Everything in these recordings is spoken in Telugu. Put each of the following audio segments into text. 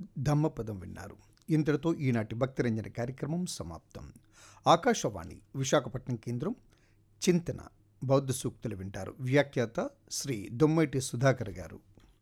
ధమ్మపదం విన్నారు ఇంతటితో ఈనాటి భక్తిరంజన కార్యక్రమం సమాప్తం ఆకాశవాణి విశాఖపట్నం కేంద్రం చింతన బౌద్ధ సూక్తులు వింటారు వ్యాఖ్యాత శ్రీ దొమ్మైటి సుధాకర్ గారు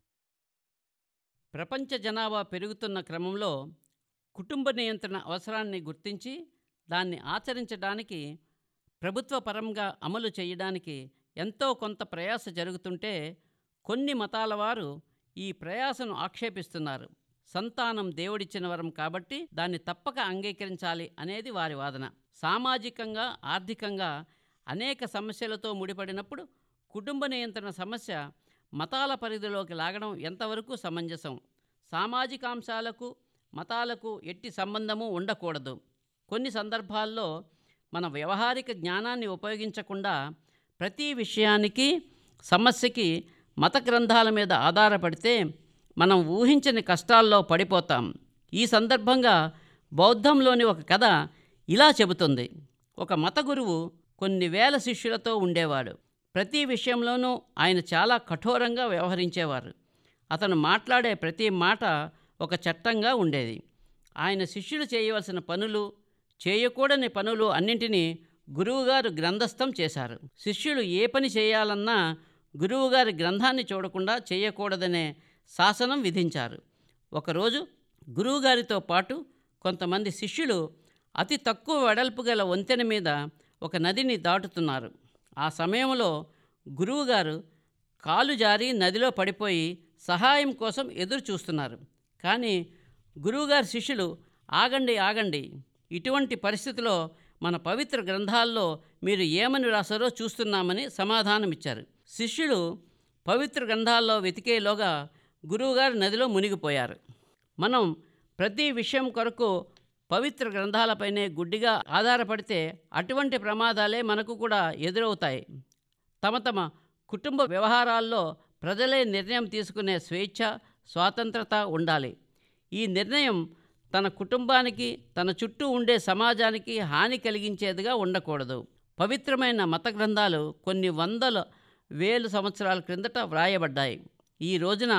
ప్రపంచ జనాభా పెరుగుతున్న క్రమంలో కుటుంబ నియంత్రణ అవసరాన్ని గుర్తించి దాన్ని ఆచరించడానికి ప్రభుత్వ పరంగా అమలు చేయడానికి ఎంతో కొంత ప్రయాస జరుగుతుంటే కొన్ని మతాల వారు ఈ ప్రయాసను ఆక్షేపిస్తున్నారు సంతానం దేవుడిచ్చిన వరం కాబట్టి దాన్ని తప్పక అంగీకరించాలి అనేది వారి వాదన సామాజికంగా ఆర్థికంగా అనేక సమస్యలతో ముడిపడినప్పుడు కుటుంబ నియంత్రణ సమస్య మతాల పరిధిలోకి లాగడం ఎంతవరకు సమంజసం సామాజిక అంశాలకు మతాలకు ఎట్టి సంబంధము ఉండకూడదు కొన్ని సందర్భాల్లో మన వ్యవహారిక జ్ఞానాన్ని ఉపయోగించకుండా ప్రతి విషయానికి సమస్యకి మత గ్రంథాల మీద ఆధారపడితే మనం ఊహించని కష్టాల్లో పడిపోతాం ఈ సందర్భంగా బౌద్ధంలోని ఒక కథ ఇలా చెబుతుంది ఒక మత గురువు కొన్ని వేల శిష్యులతో ఉండేవాడు ప్రతి విషయంలోనూ ఆయన చాలా కఠోరంగా వ్యవహరించేవారు అతను మాట్లాడే ప్రతి మాట ఒక చట్టంగా ఉండేది ఆయన శిష్యులు చేయవలసిన పనులు చేయకూడని పనులు అన్నింటినీ గురువుగారు గ్రంథస్థం చేశారు శిష్యులు ఏ పని చేయాలన్నా గురువుగారి గ్రంథాన్ని చూడకుండా చేయకూడదనే శాసనం విధించారు ఒకరోజు గురువుగారితో పాటు కొంతమంది శిష్యులు అతి తక్కువ వెడల్పు గల వంతెన మీద ఒక నదిని దాటుతున్నారు ఆ సమయంలో గురువుగారు కాలు జారి నదిలో పడిపోయి సహాయం కోసం ఎదురు చూస్తున్నారు కానీ గురువుగారి శిష్యులు ఆగండి ఆగండి ఇటువంటి పరిస్థితిలో మన పవిత్ర గ్రంథాల్లో మీరు ఏమని రాశారో చూస్తున్నామని సమాధానమిచ్చారు శిష్యులు పవిత్ర గ్రంథాల్లో వెతికేలోగా గురువుగారు నదిలో మునిగిపోయారు మనం ప్రతి విషయం కొరకు పవిత్ర గ్రంథాలపైనే గుడ్డిగా ఆధారపడితే అటువంటి ప్రమాదాలే మనకు కూడా ఎదురవుతాయి తమ తమ కుటుంబ వ్యవహారాల్లో ప్రజలే నిర్ణయం తీసుకునే స్వేచ్ఛ స్వాతంత్రత ఉండాలి ఈ నిర్ణయం తన కుటుంబానికి తన చుట్టూ ఉండే సమాజానికి హాని కలిగించేదిగా ఉండకూడదు పవిత్రమైన మత గ్రంథాలు కొన్ని వందల వేలు సంవత్సరాల క్రిందట వ్రాయబడ్డాయి ఈ రోజున